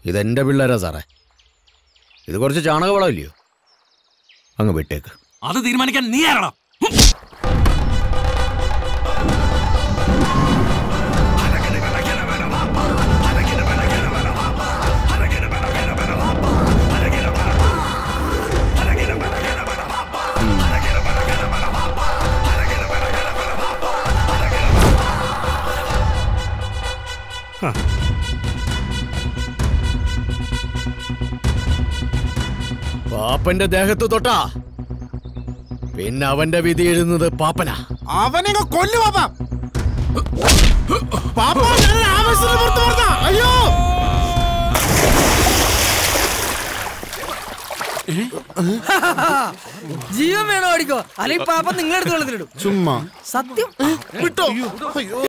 ഇതെന്റെ പിള്ളേരാ സാറേ ഇത് കുറച്ച് ചാണകവളമില്ലയോ അങ്ങ് വിട്ടേക്ക് അത് തീരുമാനിക്കാൻ നീ ആരാടാ പാപ്പന്റെ ദേഹത്ത് തൊട്ടാ പിന്നെ അവന്റെ വിധി എഴുതുന്നത് പാപ്പനാ അവനെ കൊല്ലു പാപ്പ പാപ്പ ഞാൻ ആവേശത്തിന് പുറത്ത് പറഞ്ഞ അയ്യോ ജീവൻ വേണോ ഓടിക്കോ അല്ലെങ്കിൽ പാപ്പ നിങ്ങളെടുത്ത് വെള്ളത്തിലിടും ചുമ്മാ സത്യം വിട്ടോ അയ്യോ